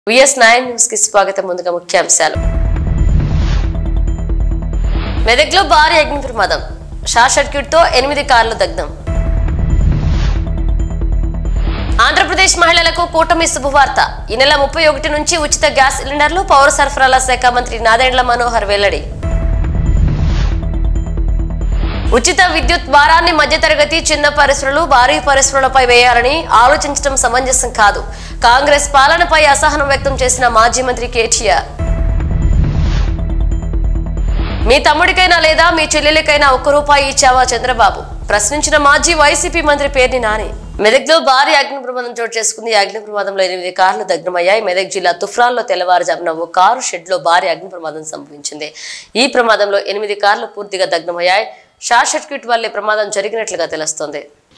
VS nine news కి స్వాగతం ముందుగా ముఖ్యాంశాలు మెదక్లో భారీ అగ్ని ప్రమాదం షార్ట్ సర్క్యూట్ తో ఎనిమిది కార్లు దగ్ధం ఆంధ్రప్రదేశ్ మహిళలకు కూటమి శుభవార్త ఈ నెల ముప్పై ఒకటి నుంచి ఉచిత గ్యాస్ సిలిండర్లు పౌర సరఫరాల శాఖ మంత్రి నాదెండ్ల మనోహర్ వెల్లడి ఉచిత విద్యుత్ భారాన్ని మధ్యతరగతి చిన్న పరిశ్రమలు భారీ పరిశ్రమలపై వేయాలని ఆలోచించడం సమంజసం కాదు కాంగ్రెస్ పాలనపై అసహనం వ్యక్తం చేసిన మాజీ మంత్రి కేటీఆర్ మీ తమ్ముడికైనా లేదా మీ చెల్లెలికైనా ఒక్క రూపాయి ఇచ్చావా చంద్రబాబు ప్రశ్నించిన మాజీ వైసీపీ మంత్రి పేర్ని నాని మెదక్లో భారీ అగ్ని ప్రమాదం చోటు చేసుకుంది ఈ అగ్ని ప్రమాదంలో ఎనిమిది కార్లు దగ్ధమయ్యాయి మెదక్ జిల్లా తుఫ్రాన్లో తెల్లవారుజామున ఓ కారు షెడ్ లో భారీ అగ్ని ప్రమాదం సంభవించింది ఈ ప్రమాదంలో ఎనిమిది కార్లు పూర్తిగా దగ్ధమయ్యాయి షార్ట్ సర్క్యూట్ వల్లే ప్రమాదం జరిగినట్లుగా తెలుస్తోంది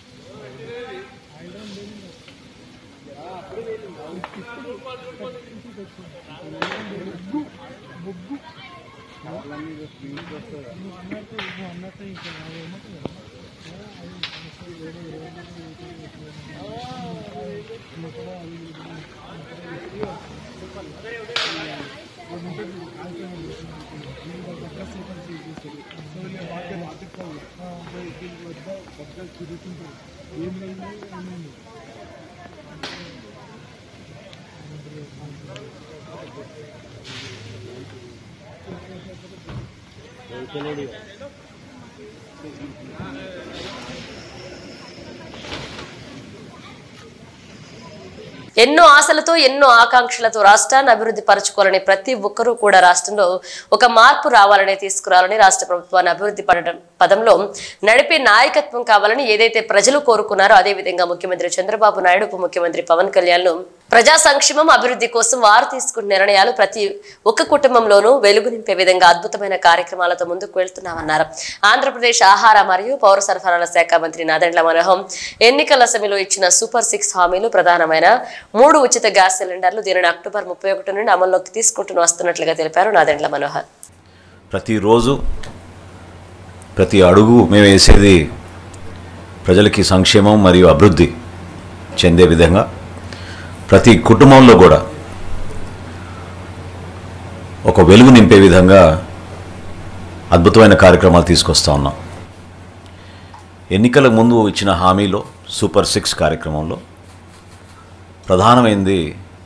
ఎన్నో ఆశలతో ఎన్నో ఆకాంక్షలతో రాష్ట్రాన్ని అభివృద్ధి పరచుకోవాలని ప్రతి ఒక్కరూ కూడా రాష్ట్రంలో ఒక మార్పు రావాలని తీసుకురావాలని రాష్ట్ర ప్రభుత్వాన్ని అభివృద్ధి పడడం పదంలో నడిపే నాయకత్వం కావాలని ఏదైతే ప్రజలు కోరుకున్నారో అదే విధంగా ముఖ్యమంత్రి చంద్రబాబు నాయుడు ఉప ముఖ్యమంత్రి పవన్ కళ్యాణ్ ప్రజా సంక్షేమం అభివృద్ధి కోసం వారు తీసుకున్న నిర్ణయాలు ప్రతి ఒక్క కుటుంబంలోనూ వెలుగు నింపే విధంగా అద్భుతమైన కార్యక్రమాలతో ముందుకు వెళ్తున్నామన్నారు ఆంధ్రప్రదేశ్ ఆహార మరియు పౌర సరఫరాల శాఖ మంత్రి నాదెండ్ల మనోహం ఎన్నికల సమయంలో ఇచ్చిన సూపర్ సిక్స్ హామీలు ప్రధానమైన మూడు ఉచిత గ్యాస్ సిలిండర్లు దీనిని అక్టోబర్ ముప్పై ఒకటి నుండి అమల్లోకి తీసుకుంటూ వస్తున్నట్లుగా తెలిపారు నాదెండ్ల మనోహర్ ప్రతిరోజు ప్రతి అడుగు మేము వేసేది ప్రజలకి సంక్షేమం మరియు అభివృద్ధి చెందే విధంగా ప్రతి కుటుంబంలో కూడా ఒక వెలుగు నింపే విధంగా అద్భుతమైన కార్యక్రమాలు తీసుకొస్తా ఉన్నాం ఎన్నికల ముందు ఇచ్చిన హామీలో సూపర్ సిక్స్ కార్యక్రమంలో ప్రధానమైనది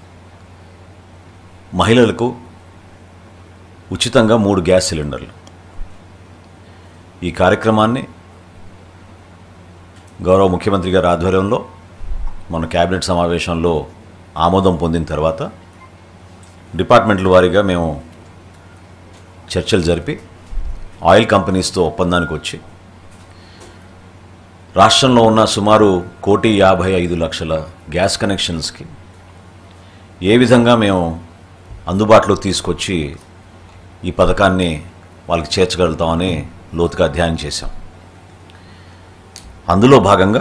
మహిళలకు ఉచితంగా మూడు గ్యాస్ సిలిండర్లు ఈ కార్యక్రమాన్ని గౌరవ ముఖ్యమంత్రి గారి ఆధ్వర్యంలో మన కేబినెట్ సమావేశంలో ఆమోదం పొందిన తర్వాత డిపార్ట్మెంట్ల వారీగా మేము చర్చలు జరిపి ఆయిల్ కంపెనీస్తో ఒప్పందానికి వచ్చి రాష్ట్రంలో ఉన్న సుమారు కోటి యాభై ఐదు లక్షల గ్యాస్ కనెక్షన్స్కి ఏ విధంగా మేము అందుబాటులో తీసుకొచ్చి ఈ పథకాన్ని వాళ్ళకి చేర్చగలుగుతామని లోతుగా అధ్యయనం చేశాం అందులో భాగంగా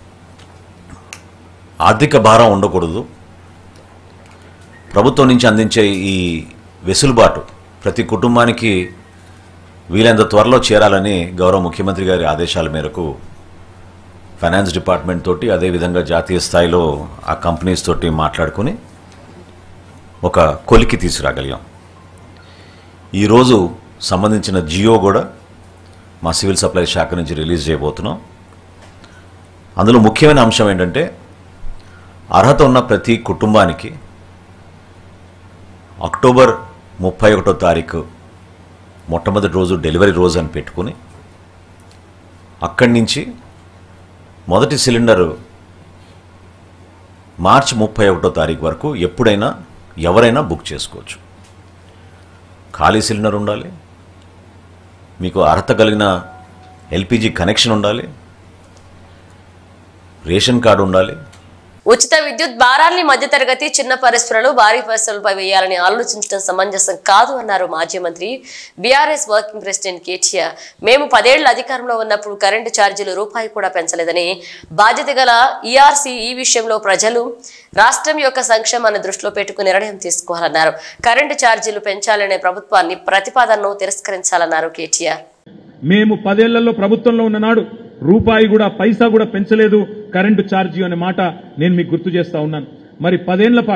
ఆర్థిక భారం ఉండకూడదు ప్రభుత్వం నుంచి అందించే ఈ వెసులుబాటు ప్రతి కుటుంబానికి వీలైనంత త్వరలో చేరాలని గౌరవ ముఖ్యమంత్రి గారి ఆదేశాల మేరకు ఫైనాన్స్ డిపార్ట్మెంట్ తోటి అదేవిధంగా జాతీయ స్థాయిలో ఆ కంపెనీస్ తోటి మాట్లాడుకుని ఒక కొలికి తీసుకురాగలిగాం ఈరోజు సంబంధించిన జియో కూడా మా సివిల్ సప్లై శాఖ నుంచి రిలీజ్ చేయబోతున్నాం అందులో ముఖ్యమైన అంశం ఏంటంటే అర్హత ఉన్న ప్రతి కుటుంబానికి అక్టోబర్ ముప్పై ఒకటో తారీఖు మొట్టమొదటి రోజు డెలివరీ రోజు అని పెట్టుకుని అక్కడి నుంచి మొదటి సిలిండరు మార్చ్ ముప్పై ఒకటో తారీఖు వరకు ఎప్పుడైనా ఎవరైనా బుక్ చేసుకోవచ్చు ఖాళీ సిలిండర్ ఉండాలి మీకు అర్హత కలిగిన ఎల్పిజి కనెక్షన్ ఉండాలి రేషన్ కార్డు ఉండాలి ఉచిత విద్యుత్ భారాన్ని మధ్యతరగతి చిన్న పరిశ్రమలు భారీ పరిశ్రమలపై వేయాలని ఆలోచించడం సమంజసం కాదు అన్నారు మాజీ మంత్రి బీఆర్ఎస్ వర్కింగ్ ప్రెసిడెంట్ కేటీఆర్ మేము పదేళ్ల అధికారంలో ఉన్నప్పుడు కరెంటు ఛార్జీలు రూపాయి కూడా పెంచలేదని బాధ్యత గల ఈఆర్సీ ఈ విషయంలో ప్రజలు రాష్ట్రం యొక్క సంక్షేమాన్ని దృష్టిలో పెట్టుకుని నిర్ణయం తీసుకోవాలన్నారు కరెంటు ఛార్జీలు పెంచాలనే ప్రభుత్వాన్ని ప్రతిపాదనను తిరస్కరించాలన్నారు కేటీఆర్ మేము పదేళ్లలో ప్రభుత్వంలో ఉన్న నాడు రూపాయి కూడా పైసా కూడా పెంచలేదు కరెంటు ఛార్జీ అనే మాట నేను మీకు గుర్తు చేస్తా ఉన్నాను మరి పదేళ్ల పాటు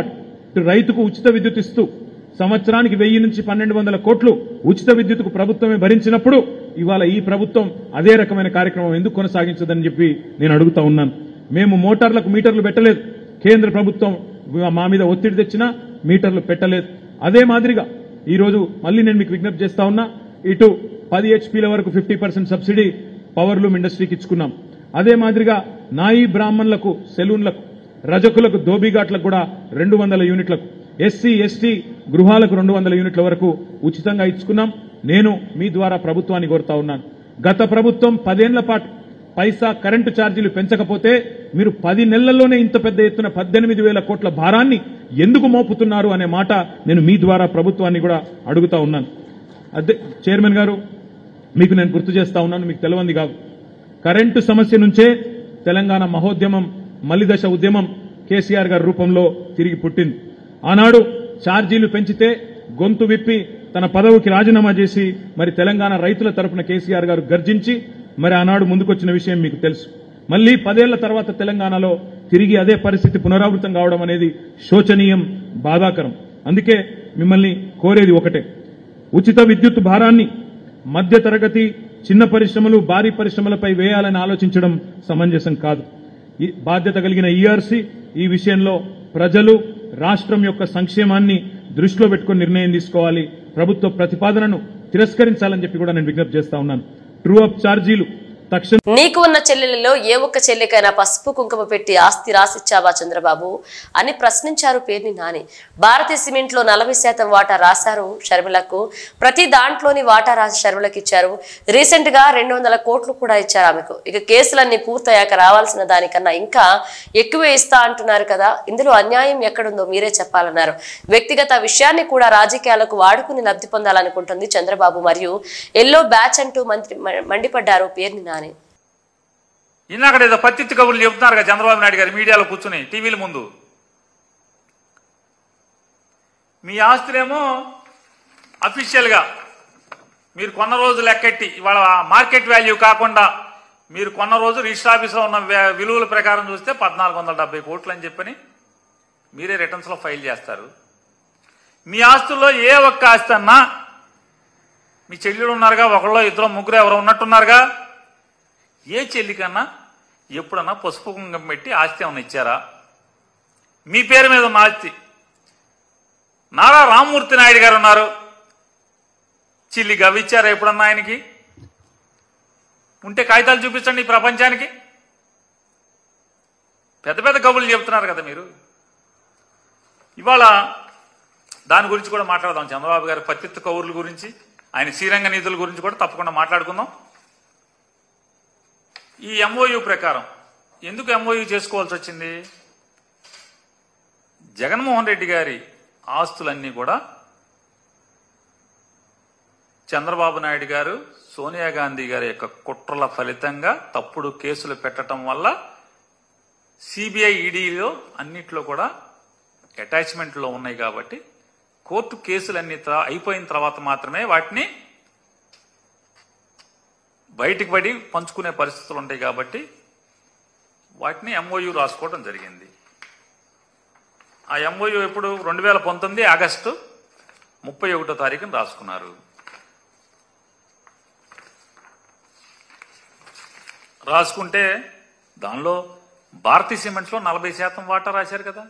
ఇటు రైతుకు ఉచిత విద్యుత్ ఇస్తూ సంవత్సరానికి వెయ్యి నుంచి పన్నెండు వందల కోట్లు ఉచిత విద్యుత్కు ప్రభుత్వమే భరించినప్పుడు ఇవాళ ఈ ప్రభుత్వం అదే రకమైన కార్యక్రమం ఎందుకు కొనసాగించదని చెప్పి నేను అడుగుతా ఉన్నాను మేము మోటార్లకు మీటర్లు పెట్టలేదు కేంద్ర ప్రభుత్వం మా మీద ఒత్తిడి తెచ్చినా మీటర్లు పెట్టలేదు అదే మాదిరిగా ఈ రోజు మళ్ళీ నేను మీకు విజ్ఞప్తి చేస్తా ఉన్నా ఇటు పది హెచ్పీల వరకు fifty percent subsidy power loom ఇండస్ట్రీకి ఇచ్చుకున్నాం అదే మాదిరిగా నాయి బ్రాహ్మణులకు సెలూన్లకు రజకులకు దోబిఘాట్లకు కూడా రెండు వందల యూనిట్లకు ఎస్సీ ఎస్టీ గృహాలకు రెండు వందల యూనిట్ల వరకు ఉచితంగా ఇచ్చుకున్నాం నేను మీ ద్వారా ప్రభుత్వాన్ని కోరుతా ఉన్నాను గత ప్రభుత్వం పదేళ్ల పాటు పైసా కరెంటు ఛార్జీలు పెంచకపోతే మీరు పది నెలల్లోనే ఇంత పెద్ద ఎత్తున పద్దెనిమిది వేల కోట్ల భారాన్ని ఎందుకు మోపుతున్నారు అనే మాట నేను మీ ద్వారా ప్రభుత్వాన్ని కూడా అడుగుతా ఉన్నాను అదే చైర్మన్ గారు మీకు నేను గుర్తు చేస్తా ఉన్నాను మీకు తెలియంది కాదు కరెంటు సమస్య నుంచే తెలంగాణ మహోద్యమం మలిదశ ఉద్యమం కేసీఆర్ గారి రూపంలో తిరిగి పుట్టింది ఆనాడు ఛార్జీలు పెంచితే గొంతు విప్పి తన పదవికి రాజీనామా చేసి మరి తెలంగాణ రైతుల తరపున కేసీఆర్ గారు గర్జించి మరి ఆనాడు ముందుకొచ్చిన విషయం మీకు తెలుసు మళ్ళీ పదేళ్ల తర్వాత తెలంగాణలో తిరిగి అదే పరిస్థితి పునరావృతం కావడం అనేది శోచనీయం బాధాకరం అందుకే మిమ్మల్ని కోరేది ఒకటే ఉచిత విద్యుత్ భారాన్ని మధ్య తరగతి చిన్న పరిశ్రమలు భారీ పరిశ్రమలపై వేయాలని ఆలోచించడం సమంజసం కాదు ఈ బాధ్యత కలిగిన ఈఆర్సీ ఈ విషయంలో ప్రజలు రాష్ట్రం యొక్క సంక్షేమాన్ని దృష్టిలో పెట్టుకుని నిర్ణయం తీసుకోవాలి ప్రభుత్వ ప్రతిపాదనను తిరస్కరించాలని చెప్పి కూడా నేను విజ్ఞప్తి చేస్తా ఉన్నాను ట్రూ అప్ ఛార్జీలు తక్షణ నీకు ఉన్న చెల్లెలలో ఏ ఒక్క చెల్లికైనా పసుపు కుంకుమ పెట్టి ఆస్తి రాసిచ్చావా చంద్రబాబు అని ప్రశ్నించారు పేర్ని నాని భారతీయ సిమెంట్ లో నలభై శాతం వాటా రాశారు షర్మిలకు ప్రతి దాంట్లోని వాటా రాసి షర్మిలకు ఇచ్చారు రీసెంట్ గా రెండు వందల కోట్లు కూడా ఇచ్చారు ఆమెకు ఇక కేసులన్నీ పూర్తయ్యాక రావాల్సిన దానికన్నా ఇంకా ఎక్కువే ఇస్తా అంటున్నారు కదా ఇందులో అన్యాయం ఎక్కడుందో మీరే చెప్పాలన్నారు వ్యక్తిగత విషయాన్ని కూడా రాజకీయాలకు వాడుకుని లబ్ధి పొందాలనుకుంటుంది చంద్రబాబు మరియు ఎల్లో బ్యాచ్ అంటూ మంత్రి మండిపడ్డారు పేర్ని నాని ఇన్నాకడ ఏదో పత్తిత్తి కబుర్లు చెబుతున్నారు కదా చంద్రబాబు నాయుడు గారు మీడియాలో కూర్చుని టీవీల ముందు మీ ఆస్తులేమో అఫీషియల్గా మీరు కొన్న రోజు లెక్కెట్టి ఇవాళ మార్కెట్ వాల్యూ కాకుండా మీరు కొన్న రోజు రిజిస్టర్ ఆఫీస్లో ఉన్న వ్య- విలువల ప్రకారం చూస్తే పద్నాలుగు వందల డెబ్బై కోట్లు అని చెప్పని మీరే రిటర్న్స్లో ఫైల్ చేస్తారు మీ ఆస్తుల్లో ఏ ఒక్క ఆస్తి అన్నా మీ చెల్లెలు ఉన్నారుగా ఒకళ్ళో ఇద్దరు ముగ్గురు ఎవరో ఉన్నట్టున్నారుగా ఏ చెల్లికన్నా ఎప్పుడన్నా పసుపు కుంకుమ పెట్టి ఆస్తి ఏమన్నా ఇచ్చారా మీ పేరు మీద ఉన్న ఆస్తి నారా రామ్మూర్తి నాయుడు గారు ఉన్నారు చిల్లి గవి ఇచ్చారా ఎప్పుడన్నా ఆయనకి ఉంటే కాగితాలు చూపించండి ఈ ప్రపంచానికి పెద్ద పెద్ద కబుర్లు చెప్తున్నారు కదా మీరు ఇవాళ దాని గురించి కూడా మాట్లాడదాం చంద్రబాబు గారి పత్తిత్తు కౌరుల గురించి ఆయన శ్రీరంగ నిధుల గురించి కూడా తప్పకుండా మాట్లాడుకుందాం ఈ ఎంఓయు ప్రకారం ఎందుకు ఎంఓయు చేసుకోవాల్సి వచ్చింది జగన్మోహన్ రెడ్డి గారి ఆస్తులన్నీ కూడా చంద్రబాబు నాయుడు గారు సోనియా గాంధీ గారి యొక్క కుట్రల ఫలితంగా తప్పుడు కేసులు పెట్టడం వల్ల సిబిఐ ఈడీలో అన్నిట్లో కూడా అటాచ్మెంట్లో ఉన్నాయి కాబట్టి కోర్టు కేసులన్నీ త- అయిపోయిన తర్వాత మాత్రమే వాటిని బయటికి పడి పంచుకునే పరిస్థితులు ఉంటాయి కాబట్టి వాటిని ఎంఓయు రాసుకోవడం జరిగింది ఆ ఎంఓయు ఎప్పుడు రెండు వేల పంతొమ్మిది ఆగస్టు ముప్పై ఒకటో తారీఖున రాసుకున్నారు రాసుకుంటే దానిలో భారతీయ సిమెంట్స్లో నలభై శాతం వాటా రాశారు కదా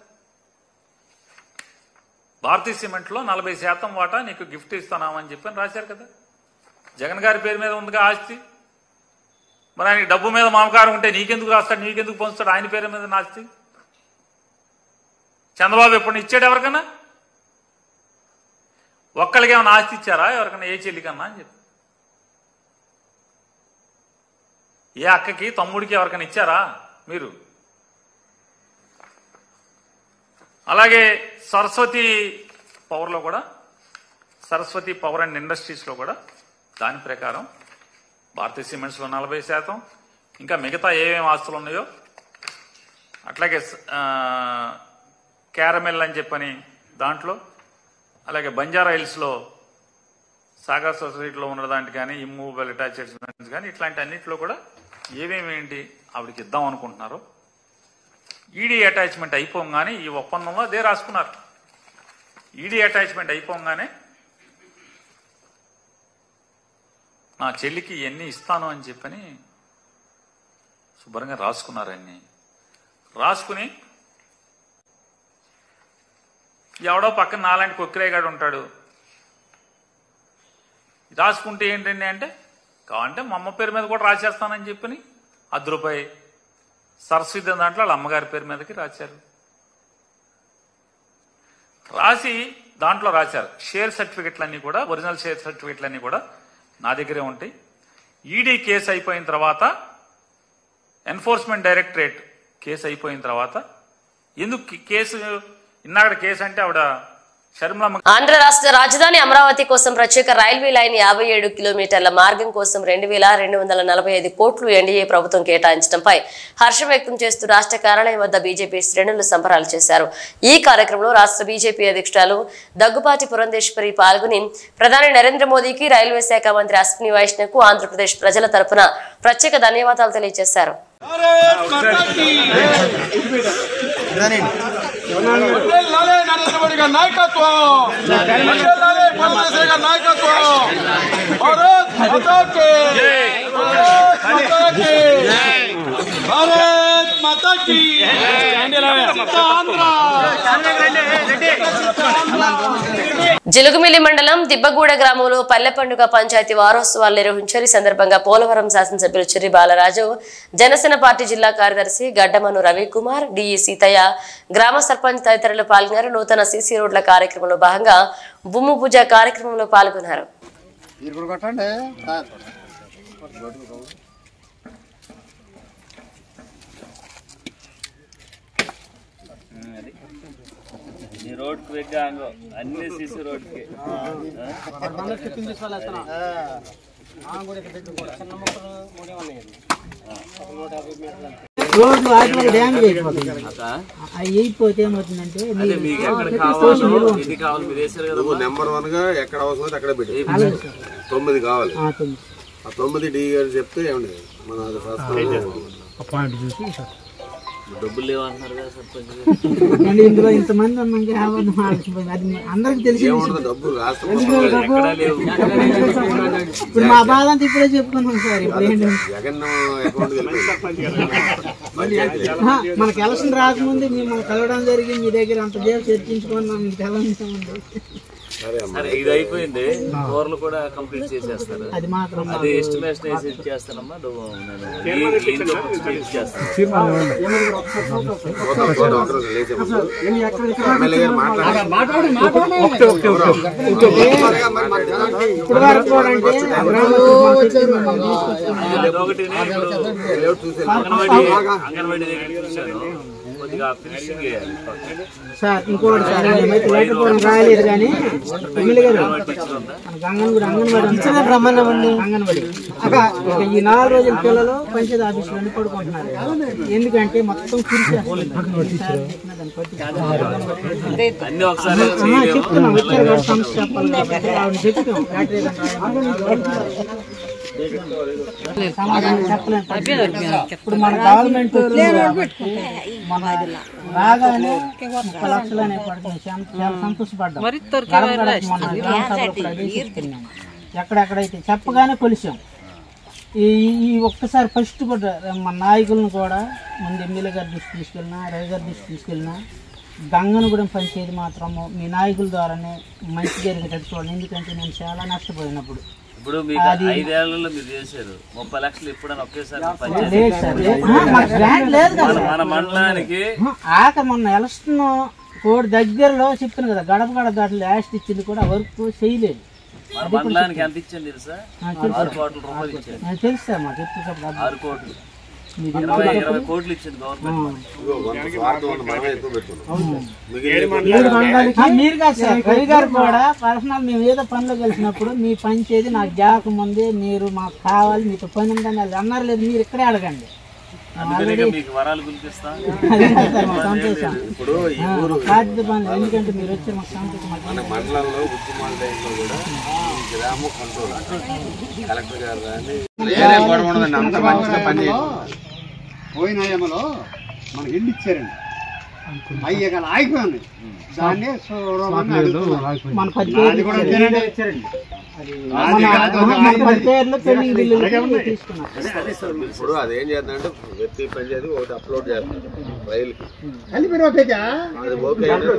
భారతీయ సిమెంట్లో నలభై శాతం వాటా నీకు గిఫ్ట్ ఇస్తున్నామని చెప్పని రాశారు కదా జగన్ గారి పేరు మీద ఉందిగా ఆస్తి మరి ఆయనకి డబ్బు మీద మమకారం ఉంటే నీకెందుకు రాస్తాడు నీకెందుకు పంచుతాడు ఆయన పేరు మీద నా ఆస్తి చంద్రబాబు ఎప్పుడు ఇచ్చాడు ఎవరికన్నా ఒక్కరికి ఏమైనా ఆస్తి ఇచ్చారా ఎవరికన్నా ఏ చెల్లికన్నా అని చెప్పి ఏ అక్కకి తమ్ముడికి ఎవరికైనా ఇచ్చారా మీరు అలాగే సరస్వతి పవర్లో కూడా సరస్వతి పవర్ అండ్ ఇండస్ట్రీస్లో కూడా దాని ప్రకారం భారతీయ సిమెంట్స్లో నలభై శాతం ఇంకా మిగతా ఏమేమి ఆస్తులు ఉన్నాయో అట్లాగే స- ఆ, క్యారమెల్ అని చెప్పని దాంట్లో అలాగే బంజారా హిల్స్లో సాగర్ సొసైటీలో ఉన్న దాంట్లో కానీ ఇమ్మూవబుల్ అటాచ్మెంట్స్ కానీ ఇట్లాంటి అన్నింటిలో కూడా ఏమేమి ఏంటి ఆవిడకి ఇద్దాం అనుకుంటున్నారో ఈడీ అటాచ్మెంట్ అయిపోగానే ఈ ఒప్పందంలో అదే రాసుకున్నారు ఈడీ అటాచ్మెంట్ అయిపోగానే నా చెల్లికి ఎన్ని ఇస్తాను అని చెప్పని శుభ్రంగా రాసుకున్నారు అన్ని రాసుకుని ఎవడో పక్కన నాలాంటి కొక్కిరేగాడు ఉంటాడు రాసుకుంటే ఏంటండి అంటే కావాలంటే మా అమ్మ పేరు మీద కూడా రాసేస్తానని చెప్పని అర్ధ రూపాయి సరస్వతి దాంట్లో వాళ్ళ అమ్మగారి పేరు మీదకి రాశారు రాసి దాంట్లో రాశారు షేర్ సర్టిఫికెట్లన్నీ కూడా ఒరిజినల్ షేర్ సర్టిఫికెట్లన్నీ కూడా నా దగ్గరే ఉంటాయి ఈడీ కేసు అయిపోయిన తర్వాత ఎన్ఫోర్స్మెంట్ డైరెక్టరేట్ కేసు అయిపోయిన తర్వాత ఎందుకు కి- కేసు ఇన్నాడ కేసు అంటే ఆవిడ షర్మిలమ్మ ఆంధ్ర రాష్ట్ర రాజధాని అమరావతి కోసం ప్రత్యేక రైల్వే లైన్ యాభై ఏడు కిలోమీటర్ల మార్గం కోసం రెండు వేల రెండు వందల నలభై ఐదు కోట్లు ఎన్డీఏ ప్రభుత్వం కేటాయించడంపై హర్షం వ్యక్తం చేస్తూ రాష్ట్ర కార్యాలయం వద్ద బీజేపీ శ్రేణులు సంబరాలు చేశారు ఈ కార్యక్రమంలో రాష్ట్ర బీజేపీ అధ్యక్షురాలు దగ్గుపాటి పురంధేశ్వరి పాల్గొని ప్రధాని నరేంద్ర మోదీకి రైల్వే శాఖ మంత్రి అశ్విని వైష్ణవ్కు ఆంధ్రప్రదేశ్ ప్రజల తరపున ప్రత్యేక ధన్యవాదాలు తెలియజేశారు లాలే నరేంద్ర మోడీ గారి నాయకత్వం లాలే ప్రధానమంత్రి గారి నాయకత్వం భారత్ మాతా కి భారత్ మాతా కి భారత్ మాతా కి ఆంధ్ర జిలుగుమిల్లి మండలం దిబ్బగూడ గ్రామంలో పల్లె పండుగ పంచాయతీ వారోత్సవాలు నిర్వహించారు ఈ సందర్భంగా పోలవరం శాసనసభ్యులు చిర్రి బాలరాజు జనసేన పార్టీ జిల్లా కార్యదర్శి గడ్డమను రవికుమార్ డిఈ సీతయ్య గ్రామ సర్పంచ్ తదితరులు పాల్గొన్నారు నూతన సీసీ రోడ్ల కార్యక్రమంలో భాగంగా భూమి పూజ కార్యక్రమంలో పాల్గొన్నారు ఈ రోడ్కి వెగ్గాంగో అన్ని సీసీ రోడ్కి రోడ్లు ఆటలు డ్యామేజ్ అయిపోతుంది అవి అయిపోతే ఏమవుతుందంటే అదే మీకు ఎక్కడ కావాలో ఇది కావాలి మీరు వేసారు కదా నువ్వు నెంబర్ వన్ గా ఎక్కడ అవసరం అక్కడ పెట్టి తొమ్మిది కావాలి ఆ, తొమ్మిది. ఆ తొమ్మిది డి గారు చెప్తే ఏమండి మన అది ఫస్ట్ డబ్బులు లేవంటున్నారు కదా సర్పంచ్ కానీ ఇందులో ఇంతమంది ఉన్నాక ఎవరిని మాట్లాడిపోయింది అది అందరికి తెలిసి ఏముంటుంది డబ్బు రాష్ట్రం ఎక్కడా లేవు ఇప్పుడు మా బాధ అంతా ఇప్పుడే చెప్పుకున్నాం సార్ ఇప్పుడు ఏంటంటే జగన్ అకౌంట్ పంచాయతీ ఆహా, మనకి ఎలక్షన్ రాకముందే మిమ్మల్ని కలవడం జరిగింది మీ దగ్గర అంత సేపు చర్చించుకున్నాం మీకు తెలంగాణ సరే అమ్మా సరే ఇది అయిపోయింది కూరలు కూడా కంప్లీట్ చేసేస్తారు అది మాత్రం అది ఎస్టిమేషన్ వేసి ఇచ్చేస్తానమ్మా నువ్వు నేను ఈ- ఈయనతో కూర్చొని ఇచ్చేస్తాను చూద్దాం, చూద్దాం, ఒకరోజు లేచే ముందు. ఎమ్మెల్యే గారు మాట్లాడారు ఇప్పుడు వరకు కూడా అంటే గ్రామంలో వచ్చారు మమ్మల్ని తీసుకొచ్చారు. ఇది ఒకటి నేను ఇప్పుడు లేఅవుట్ చూసి అంగన్వాడీ అంగన్వాడీ దగ్గర చూశాను కొద్దిగా ఫినిషింగ్ చేయాలి సార్ ఇంకోటి సార్ మేమైతే లెటర్ పూర్వం రాయలేదు కానీ ఎమ్మెల్యే గారు మన గంగన్ కూడా అంగన్వాడి ఇచ్చిన రమ్మన్నామండి అంగన్వాడి అక్క ఇక ఈ నాలుగు రోజుల పిల్లలు పంచాయతీ ఆఫీసులోనే పడుకుంటున్నారు ఎందుకంటే మొత్తం కురిసేస్తుంది సార్ చెప్పిన దాన్ని పట్టించుకోవాలి. అన్ని ఒకసారి ఆ, చేయలేము చెప్తున్నాం వచ్చారు కదా సమస్య చెప్పాలి కాబట్టి ఆవిడ చెప్తాం బ్యాటరీ సమాధానం చెప్పలేము ఇప్పుడు మన గవర్నమెంట్ వచ్చింది కాబట్టి మన రాగానే ముప్పై లక్షలు అనే పడుతుంది చాలా చాలా సంతోషపడ్డాం గడప గడప మన గ్రామ సభలో కూడా అదే చెప్తున్నాం ఎక్కడెక్కడైతే చెప్పగానే కొలిసాం ఈ ఈ ఒక్కసారి ఫస్ట్ కూడా మన నాయకులను కూడా ముందు ఎమ్మెల్యే గారి దృష్టి తీసుకెళ్ళినా రవి గారి దృష్టి తీసుకెళ్ళినా గంగనగూడెం పంచాయతీ మాత్రము మీ నాయకుల ద్వారానే మంచి జరిగేటట్టు చూడండి ఎందుకంటే నేను చాలా నష్టపోయినప్పుడు ఇప్పుడు మీకు ఐదేళ్లలో మీరు చేశారు ముప్పై లక్షలు ఎప్పుడైనా ఒకేసారి పంచాయతీ లేదు సార్ లేదు. ఆ, మనకు గ్రాంట్ లేదు కదా మన మన మండలానికి ఆ, ఆఖరి మొన్న ఎలక్షన్ కోడ్ దగ్గరలో చెప్తాను కదా గడప గడప దాంట్లో లాస్ట్ ఇచ్చింది కూడా వర్క్ చేయలేదు మన మండలానికి ఎంత ఇచ్చాను తెలుసా ఆరు కోట్ల రూపాయలు ఇచ్చారు నాకు తెలుసా మాకు ఎప్పటికప్పుడు ఆరు కోట్లు మీకు ఇరవై ఇరవై కోట్లు ఇచ్చింది గవర్నమెంట్ ఇదిగో వంద స్వార్థం ఉంది మనమే ఎక్కువ పెట్టుకున్నాం మిగిలిన ఏడు మండలాలకి మీరు కాదు సార్ రవి గారు కూడా పర్సనల్ మేము ఏదో పనిలో కలిసినప్పుడు మీ పని చేది నాకు జాక ముందే మీరు మాకు కావాలి మీతో పని ఉందని వాళ్ళు అన్నారు లేదు మీరు ఇక్కడే అడగండి అందుకనే మీకు వరాలు గురిపిస్తా అదే కదా సార్ మాకు సంతోషం ఇప్పుడు ఈ ఆ, ఊరు బాధ్యత పని ఎందుకంటే మీరు వచ్చే మాకు సంతోషం మాకు మన మండలంలో ఉద్యమాల టైంలో కూడా ఈ గ్రామ కంట్రోల్ కలెక్టర్ గారు కానీ వేరే గొడవ ఉండదండి అంత మంచిగా పని చేయండి పోయిన ఏమలో మనకి ఇల్లు ఇచ్చారండి అయ్యి కానీ ఆగిపోయింది దాన్ని చూడమని అడుగుతున్నాను. మన పది నాది కూడా పేర్లు అంతేనండి. నాది కాదు, మన నాది పది పేర్లు పెండింగ్ అదే బిల్లులు ఉన్నాయి. తీసుకున్నాం ఇప్పుడు అదేం చేద్దామంటే వ్యక్తి పని చేసి ఒకటి అప్లోడ్ చేస్తాడు రైలుకి కలిపి ఓకేగా అది ఓకే అయితే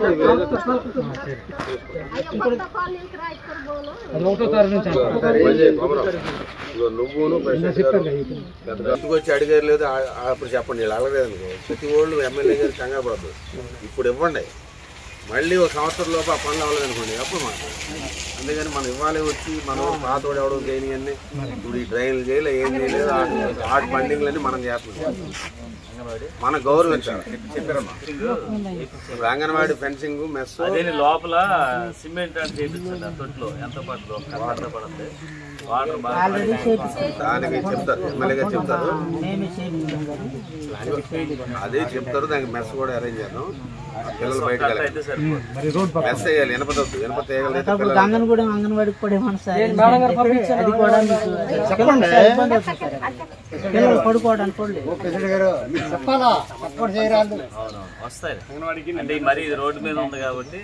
ఇదిగో నువ్వును ఇంటికి వచ్చి అడిగారు లేదు ఆ- ఆ- అప్పుడు చెప్పండి వీళ్ళు అడగలేదు అనుకో ప్రతి వాళ్ళు ఎమ్మెల్యే గారు కంగారు పడదు ఇప్పుడు ఇవ్వండి మళ్ళీ ఒక సంవత్సరం లోపు ఆ పనులు అవ్వలేదు అనుకోండి అప్పుడు మాట అందుకని మనం ఇవ్వాలి వచ్చి మనం పాతోడు ఎవడో చేయని అన్ని ఇప్పుడు ఈ డ్రైన్లు చేయలే ఏం చేయలేదు ఆ- ఆ బండింగ్లన్నీ మనం చేస్తున్నాం మన గౌరవించాలి చెప్పారమ్మా ఇప్పుడు అంగన్వాడీ ఫెన్సింగ్ మెస్ అదే లోపల సిమెంట్ అని చేపించండి ఆ తొట్లో ఎంత పడుతుంది ఒక వాటర్ పడుతుంది వాటర్ బాగా ఆల్రెడీ చేపించాం దానికి చెప్తారు ఎమ్మెల్యే గారు చెప్తారు మేమే చేయించాం అదే చెప్తారు దానికి మెస్ కూడా అరేంజ్ చేద్దాం ఆ పిల్లలు బయటకు అయితే వెళ్ళాలి సరిపోతుంది మెస్ వేయాలి ఎనపదొద్దు ఎనప తీయగలిగితే అప్పుడు పిల్లలు గంగనగూడెం అంగన్వాడికి కూడా ఏమన్నా సార్ అది కూడా మీకు చెప్పండి. ఇబ్బంది అవుతుంది సార్ అది. పిల్లలు పడుకోవడానికి కూడా లేదు ప్రెసిడెంట్ గారు మీకు చెప్పాలా సపోర్ట్ చేయరాదు అవును వస్తాయి అంటే ఈ మరి ఇది రోడ్డు మీద ఉంది కాబట్టి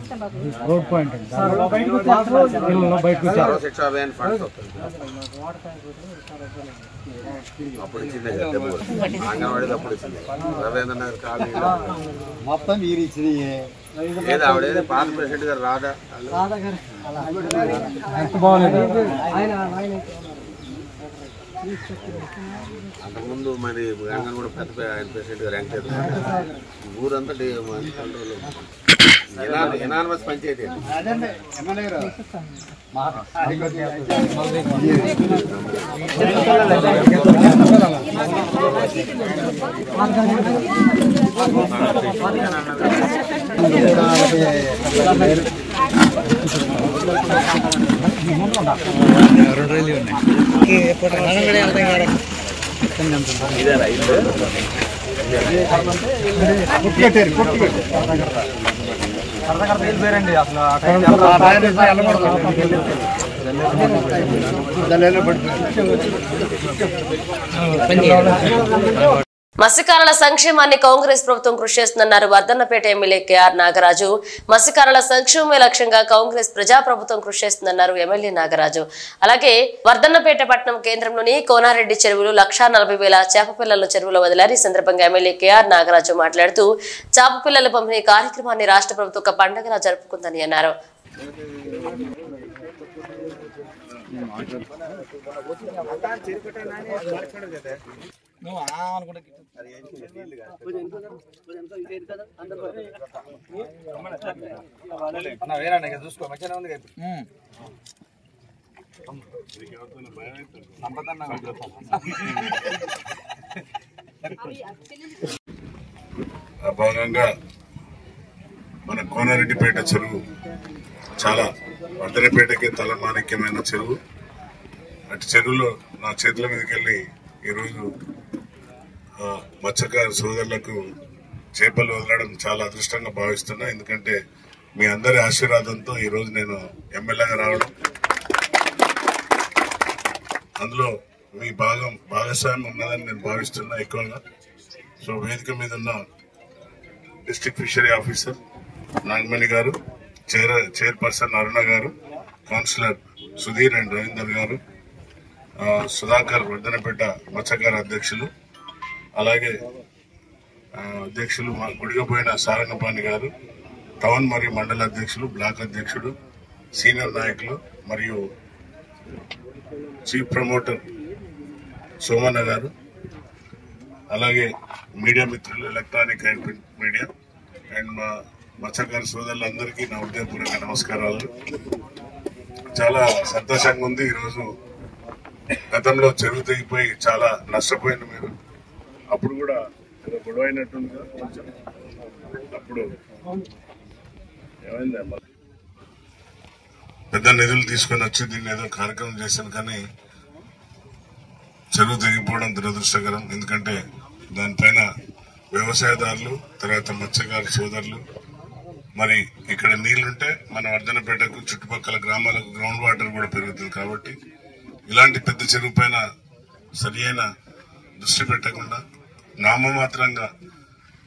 సర్వశిక్ష అభియాన్ ఫండ్స్ వస్తుంది అప్పుడు ఇచ్చిందే కదా డబ్బు. అంగన్వాడీది అప్పుడు ఇచ్చింది రవీంద్ర నగర్ కాలనీ మొత్తం మీరు ఇచ్చినాయి ఏది ఆవిడ పాత ప్రెసిడెంట్ గారు రాదా అంతకుముందు మరి అంగన్ కూడా పెద్ద పెద్ద ఆయన ప్రెసిడెంట్ గారు వెంకటేశ్వర ఊరంతా కంట్రోల్ ఎనానమస్ పంచాయతీ అది. అదండి ఎమ్మెల్యే గారు ఇదే రైతు కొట్టుకెట్టారు కొట్టుకెట్టారు మత్స్యకారుల సంక్షేమాన్ని కాంగ్రెస్ ప్రభుత్వం కృషి చేస్తుందన్నారు వర్ధన్నపేట ఎమ్మెల్యే కేఆర్ నాగరాజు మత్స్యకారుల సంక్షేమమే లక్ష్యంగా కాంగ్రెస్ ప్రజాప్రభుత్వం కృషి చేస్తుందన్నారు ఎమ్మెల్యే నాగరాజు అలాగే వర్ధన్నపేట పట్టణం కేంద్రంలోని కోనారెడ్డి చెరువులు లక్షా నలభై వేల చేప పిల్లలను చెరువులో వదిలారు ఈ సందర్భంగా ఎమ్మెల్యే కేఆర్ నాగరాజు మాట్లాడుతూ చేప పిల్లల పంపిణీ కార్యక్రమాన్ని రాష్ట్ర ప్రభుత్వం ఒక పండుగలా జరుపుకుందని అన్నారు ఆ భాగంగా మన కోనారెడ్డిపేట చెరువు చాలా వర్ధనపేటకి తలమానిక్యమైన చెరువు అటు చెరువులో నా చేతుల మీదకి వెళ్ళి ఈరోజు ఆ, మత్స్యకార సోదరులకు చేపలు వదలడం చాలా అదృష్టంగా భావిస్తున్నా ఎందుకంటే మీ అందరి ఆశీర్వాదంతో ఈరోజు నేను ఎమ్మెల్యేగా రావడం అందులో మీ భాగం భాగస్వామ్యం ఉన్నదని నేను భావిస్తున్నా ఎక్కువగా సో వేదిక మీద ఉన్న డిస్ట్రిక్ట్ ఫిషరీ ఆఫీసర్ నాగమణి గారు చైర్ చైర్పర్సన్ అరుణ గారు కౌన్సిలర్ సుధీర్ అండ్ రవీందర్ గారు ఆ, సుధాకర్ వర్ధనపేట మత్స్యకార అధ్యక్షులు అలాగే ఆ, అధ్యక్షులు మా గుడిగపోయిన సారంగపాణి గారు టౌన్ మరియు మండల అధ్యక్షులు బ్లాక్ అధ్యక్షుడు సీనియర్ నాయకులు మరియు చీఫ్ ప్రమోటర్ సోమన్న గారు అలాగే మీడియా మిత్రులు electronic and print media and మా మత్స్యకార సోదరులందరికీ నా హృదయపూర్వక నమస్కారాలు చాలా సంతోషంగా ఉంది ఈరోజు గతంలో చెరువు తెగిపోయి చాలా నష్టపోయింది మీరు అప్పుడు కూడా ఏదో గొడవ అయినట్టుంది కదా కొంచెం అప్పుడు ఏమైంది అమ్మ? పెద్ద నిధులు తీసుకొని వచ్చి దీన్ని ఏదో కార్యక్రమం చేశాను కానీ చెరువు తెగిపోవడం దురదృష్టకరం ఎందుకంటే దానిపైన వ్యవసాయదారులు తర్వాత మత్స్యకార సోదరులు మరి ఇక్కడ నీళ్లుంటే మన వర్ధనపేటకు చుట్టుపక్కల గ్రామాలకు గ్రౌండ్ వాటర్ కూడా పెరుగుతుంది కాబట్టి ఇలాంటి పెద్ద చెరువు పైన సరి అయిన దృష్టి పెట్టకుండా నామమాత్రంగా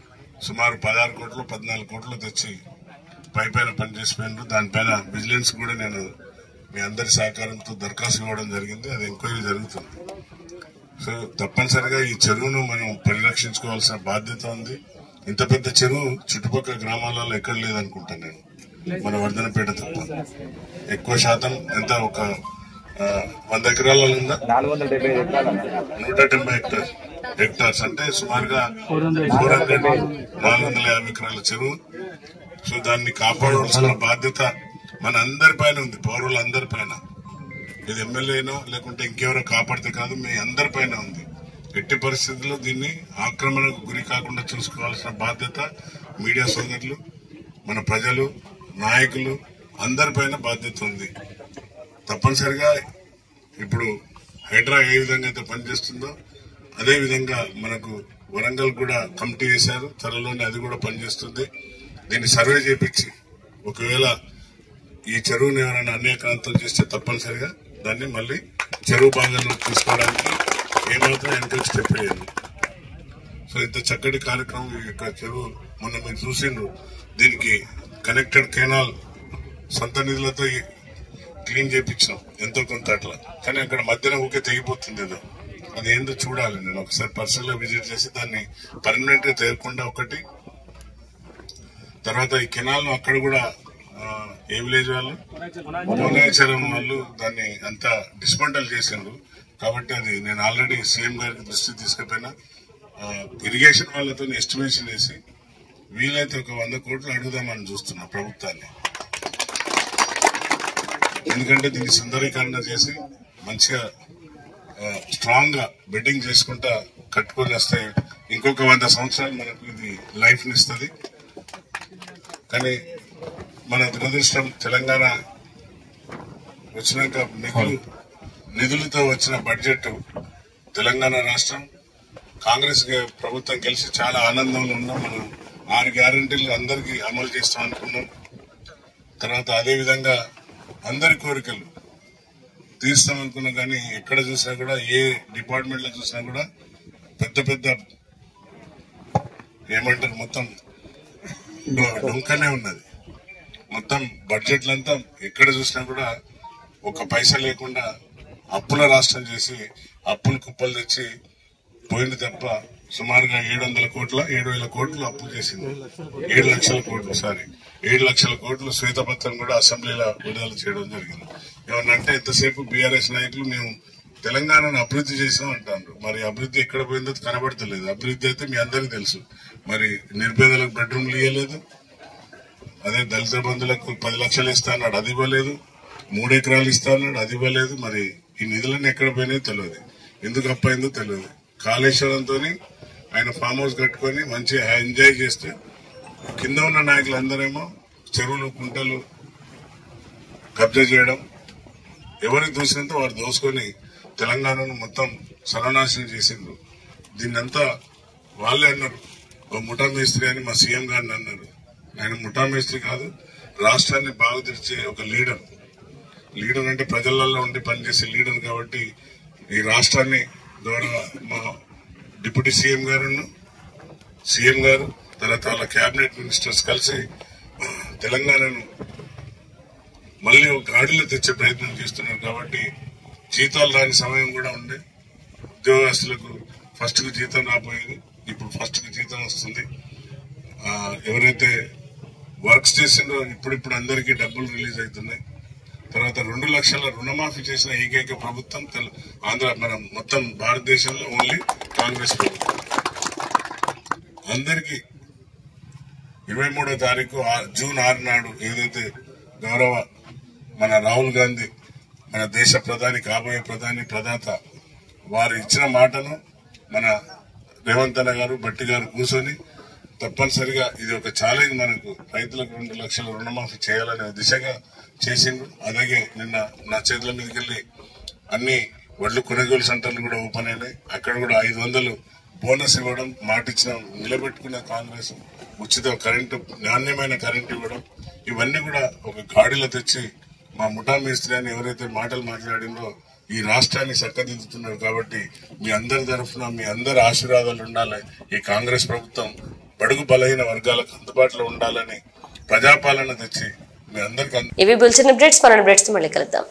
సుమారు పదహారు కోట్లు పద్నాలుగు కోట్లు తెచ్చి పై పైన పనిచేసిపోయినారు దానిపైన విజిలెన్స్ కూడా నేను మీ అందరి సహకారంతో దరఖాస్తు ఇవ్వడం జరిగింది అది ఎంక్వైరీ జరుగుతుంది సో తప్పనిసరిగా ఈ చెరువును మనం పరిరక్షించుకోవాల్సిన బాధ్యత ఉంది ఇంత పెద్ద చెరువు చుట్టుపక్కల గ్రామాలలో ఎక్కడ లేదనుకుంటాను నేను మన వర్ధనపేట తప్ప ఎక్కువ శాతం ఎంత ఒక ఆ, వంద ఎకరాలలో ఉందా నూట డెబ్బై హెక్టార్ హెక్టార్స్ అంటే సుమారుగా ఫోర్ హండ్రెడ్ నాలుగు వందల యాభై ఎకరాల చెరువు సో దాన్ని కాపాడవలసిన బాధ్యత మన అందరి పైన ఉంది పౌరులందరి పైన ఇది ఎమ్మెల్యేనో లేకుంటే ఇంకెవరో కాపాడితే కాదు మీ అందరి పైన ఉంది ఎట్టి పరిస్థితుల్లో దీన్ని ఆక్రమణకు గురి కాకుండా చూసుకోవాల్సిన బాధ్యత మీడియా సోదరులు మన ప్రజలు నాయకులు అందరిపైన బాధ్యత ఉంది తప్పనిసరిగా ఇప్పుడు హైడ్రా ఏ విధంగా అయితే పనిచేస్తుందో అదే విధంగా మనకు వరంగల్ కూడా కమిటీ వేశారు త్వరలోనే అది కూడా పనిచేస్తుంది దీన్ని సర్వే చేపించి ఒకవేళ ఈ చెరువుని ఎవరైనా అన్యాక్రాంతం చేస్తే తప్పనిసరిగా దాన్ని మళ్ళీ చెరువు భాగంలో తీసుకోవడానికి ఏమాత్రం వెనక స్టెప్ వేయండి సో ఇంత చక్కటి కార్యక్రమం ఈ యొక్క చెరువు మొన్న మీరు చూసిండ్రు దీనికి కనెక్టెడ్ కెనాల్ సొంత నిధులతో ఈ క్లీన్ చేయించాం ఎంతో కొంత అట్లా కానీ అక్కడ మధ్యన ఊకే తెగిపోతుంది ఏదో అది ఏందో చూడాలి నేను ఒకసారి పర్సనల్ గా విజిట్ చేసి దాన్ని పర్మనెంట్ గా తేయకుండా ఒకటి తర్వాత ఈ కెనాల్ ను అక్కడ కూడా ఆ, ఏ విలేజ్ వాళ్ళు భువనేశ్వరం వాళ్ళు దాన్ని అంతా డిస్మంటల్ చేసిండ్రు కాబట్టి అది నేను ఆల్రెడీ సీఎం గారికి దృష్టికి తీసుకుపోయినా ఆ, ఇరిగేషన్ వాళ్ళతో ఎస్టిమేషన్ వేసి వీలైతే ఒక వంద కోట్లు అడుగుదామని చూస్తున్నా ప్రభుత్వాన్ని ఎందుకంటే దీన్ని సుందరీకరణ చేసి మంచిగా స్ట్రాంగ్ గా బెడ్డింగ్ చేసుకుంటా కట్టుకొని వస్తే ఇంకొక వంద సంవత్సరాలు మనకు ఇది లైఫ్ ఇస్తుంది కానీ మన దురదృష్టం తెలంగాణ వచ్చినాక మిగులు నిధులతో వచ్చిన బడ్జెట్ తెలంగాణ రాష్ట్రం కాంగ్రెస్ గే- ప్రభుత్వం గెలిచి చాలా ఆనందంలో ఉన్నాం మనం ఆరు గ్యారంటీలు అందరికీ అమలు చేస్తాం అనుకున్నాం తర్వాత అదే విధంగా అందరి కోరికలు తీరుస్తాం అనుకున్నాం కానీ ఎక్కడ చూసినా కూడా ఏ డిపార్ట్మెంట్ లో చూసినా కూడా పెద్ద పెద్ద ఏమంటారు మొత్తం డొ- డొంకనే ఉన్నది మొత్తం బడ్జెట్లంతా ఎక్కడ చూసినా కూడా ఒక పైసా లేకుండా అప్పుల రాష్ట్రం చేసి అప్పులు కుప్పలు తెచ్చి పోయింది తప్ప సుమారుగా ఏడు వందల కోట్ల ఏడు వేల కోట్లు అప్పు చేసింది ఏడు లక్షల కోట్లు సారీ ఏడు లక్షల కోట్లు శ్వేతపత్రం కూడా అసెంబ్లీలో విడుదల చేయడం జరిగింది ఏమన్నంటే ఎంతసేపు బీఆర్ఎస్ నాయకులు మేము తెలంగాణను అభివృద్ధి చేసాం అంటారు మరి అభివృద్ధి ఎక్కడ పోయిందో కనబడతలేదు అభివృద్ధి అయితే మీ అందరికీ తెలుసు మరి నిర్పేదలకు బెడ్రూమ్లు ఇవ్వలేదు అదే దళిత బంధువులకు పది లక్షలు ఇస్తా అన్నాడు అది ఇవ్వలేదు మూడు ఎకరాలు ఇస్తా అన్నాడు అది ఇవ్వలేదు మరి ఈ నిధులన్నీ ఎక్కడ పోయినాయో తెలియదు ఎందుకు అప్పయిందో తెలియదు కాళేశ్వరంతో ఆయన ఫామ్ హౌస్ కట్టుకొని మంచిగా ఎంజాయ్ చేస్తే కింద ఉన్న నాయకులందరేమో చెరువులు కుంటలు కబ్జా చేయడం ఎవరికి దోసినంత వారు దోసుకొని తెలంగాణను మొత్తం సర్వనాశనం చేసిండ్రు దీన్నంతా వాళ్ళే అన్నారు ఓ ముఠా మేస్త్రి అని మా సీఎం గారిని అన్నారు ఆయన ముఠా మేస్త్రి కాదు రాష్ట్రాన్ని బాగా తెచ్చే ఒక లీడర్ లీడర్ అంటే ప్రజలలో ఉండి పనిచేసే లీడర్ కాబట్టి ఈ రాష్ట్రాన్ని గౌరవ మా డిప్యూటీ సీఎం గారు సీఎం గారు తర్వాత వాళ్ళ కేబినెట్ మినిస్టర్స్ కలిసి తెలంగాణను మళ్ళీ ఒక గాడిలో తెచ్చే ప్రయత్నం చేస్తున్నారు కాబట్టి జీతాలు రాని సమయం కూడా ఉంది ఉద్యోగస్తులకు ఫస్ట్ కి జీతం రాబోయేది ఇప్పుడు ఫస్ట్ కి జీతం వస్తుంది ఆ, ఎవరైతే వర్క్స్ చేసిందో ఇప్పుడిప్పుడు అందరికీ డబ్బులు రిలీజ్ అవుతున్నాయి తర్వాత రెండు లక్షల రుణమాఫీ చేసిన ఏకైక ప్రభుత్వం తెల- ఆంధ్ర మన మొత్తం భారతదేశంలో ఓన్లీ కాంగ్రెస్ ప్రభుత్వం అందరికీ ఇరవై మూడో తారీఖు ఆ- జూన్ ఆరు నాడు ఏదైతే గౌరవ మన రాహుల్ గాంధీ మన దేశ ప్రధాని కాబోయే ప్రధాని ప్రదాత వారు ఇచ్చిన మాటను మన రేవంత్ అన్న గారు బట్టి గారు కూర్చొని తప్పనిసరిగా ఇది ఒక ఛాలెంజ్ మనకు రైతులకు రెండు లక్షల రుణమాఫీ చేయాలనే దిశగా చేసిండ్రు అలాగే నిన్న నా చేతుల మీదకి వెళ్ళి అన్ని వడ్లు కొనుగోలు సెంటర్లు కూడా ఓపెన్ అయినాయి అక్కడ కూడా ఐదు వందలు బోనస్ ఇవ్వడం మాట ఇచ్చిన నిలబెట్టుకున్న కాంగ్రెస్ ఉచిత కరెంటు నాణ్యమైన కరెంటు ఇవ్వడం ఇవన్నీ కూడా ఒక గాడిలో తెచ్చి మా ముఠా మేస్త్రి అని ఎవరైతే మాటలు మాట్లాడిందో ఈ రాష్ట్రాన్ని చక్కదిద్దుతున్నారు కాబట్టి మీ అందరి తరఫున మీ అందరి ఆశీర్వాదాలు ఉండాలి ఈ కాంగ్రెస్ ప్రభుత్వం బడుగు బలహీన వర్గాలకు అందుబాటులో ఉండాలని ప్రజాపాలన తెచ్చి మీ అందరికీ ఇవి బులెటిన్ అప్డేట్స్ మన అప్డేట్స్ మళ్ళీ కలుద్దాం